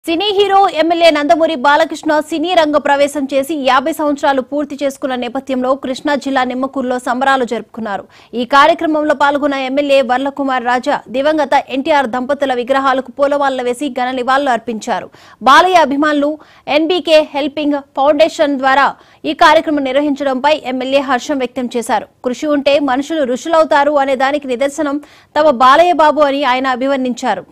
సినీ hero MLA Nandamuri Balakrishna cine రంగ ప్రవేశం చేసి యాభై సంవత్సరాలు పూర్తి చేసుకున్న నేపథ్యంలో కృష్ణా జిల్లా నిమ్మకూరులో సంబరాలు జరుపుకున్నారు ఈ కార్యక్రమంలో పాల్గొన్న ఎమ్మెల్యే వర్లకుమార్ రాజా దివంగత ఎన్టీఆర్ దంపతుల విగ్రహాలకు పూలమాలలు వేసి ఘన నివాళులు అర్పించారు బాలయ్య అభిమానులు ఎన్బీకే హెల్పింగ్ ఫౌండేషన్ ద్వారా ఈ కార్యక్రమం నిర్వహించడంపై ఎమ్మెల్యే హర్షం వ్యక్తం చేశారు కృషి ఉంటే మనుషులు ఋషులవుతారు అనే దానికి నిదర్శనం తమ బాలయ్య బాబు అని ఆయన అభివర్ణించారు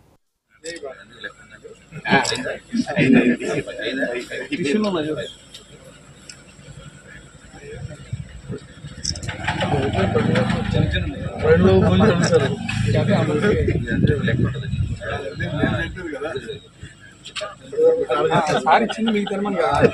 సార్ ఇచ్చింది మీకు తినమని కాదు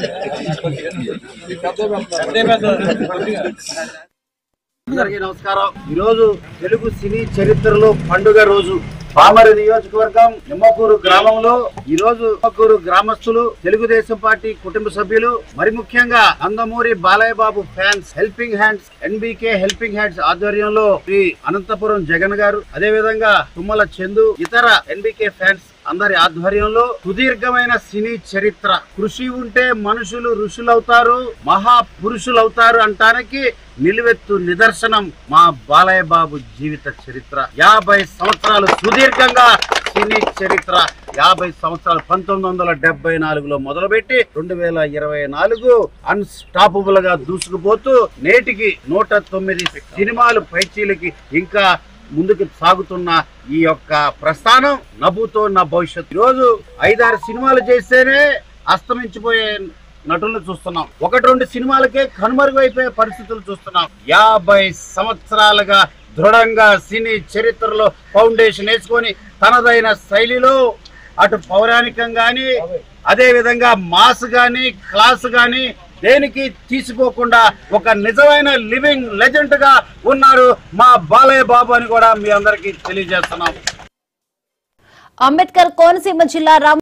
అందరికీ నమస్కారం ఈ రోజు తెలుగు సినీ చరిత్రలో పండుగ రోజు పామరి నియోజకవర్గం నిమ్మకూరు గ్రామంలో ఈ రోజు నిమ్మకూరు గ్రామస్తులు తెలుగుదేశం పార్టీ కుటుంబ సభ్యులు మరి ముఖ్యంగా Nandamuri Balayya Babu fans helping hands NBK helping hands ఆధ్వర్యంలో శ్రీ అనంతపురం జగన్ గారు అదే విధంగా తుమ్మల చందు ఇతర ఎన్బికే ఫ్యాన్స్ అందరి ఆధ్వర్యంలో సుదీర్ఘమైన సినీ చరిత్ర కృషి ఉంటే మనుషులు ఋషులవుతారు మహా పురుషులవుతారు అంటానికి నిలువెత్తు నిదర్శనం మా బాలయ్య బాబు జీవిత చరిత్ర యాభై సంవత్సరాలు సుదీర్ఘంగా సినీ చరిత్ర యాభై సంవత్సరాలు పంతొమ్మిది వందల డెబ్బై నాలుగులో మొదలుపెట్టి రెండు వేల ఇరవై నాలుగు అన్స్టాపబుల్ గా దూసుకుపోతూ నేటికి నూట తొమ్మిది సినిమాలు పైచీలకి ఇంకా ముందుకు సాగుతున్న ఈ యొక్క ప్రస్థానం నవ్వుతో నా భవిష్యత్తు ఈరోజు ఐదారు సినిమాలు చేస్తేనే అస్తమించిపోయే నటులను చూస్తున్నాం ఒకటి రెండు సినిమాలకే కనుమరుగైపోయే పరిస్థితులు చూస్తున్నాం యాభై సంవత్సరాలుగా దృఢంగా సినీ చరిత్రలో ఫౌండేషన్ వేసుకొని తనదైన శైలిలో అటు పౌరాణికం గాని అదే విధంగా మాస్ గాని క్లాస్ గాని దేనికి తీసుకోకుండా ఒక నిజమైన లివింగ్ లెజెండ్ గా ఉన్నారు మా బాలయ్య బాబు అని కూడా మీ అందరికీ తెలియజేస్తున్నాం అంబేద్కర్ కోనసీమ జిల్లా రామ్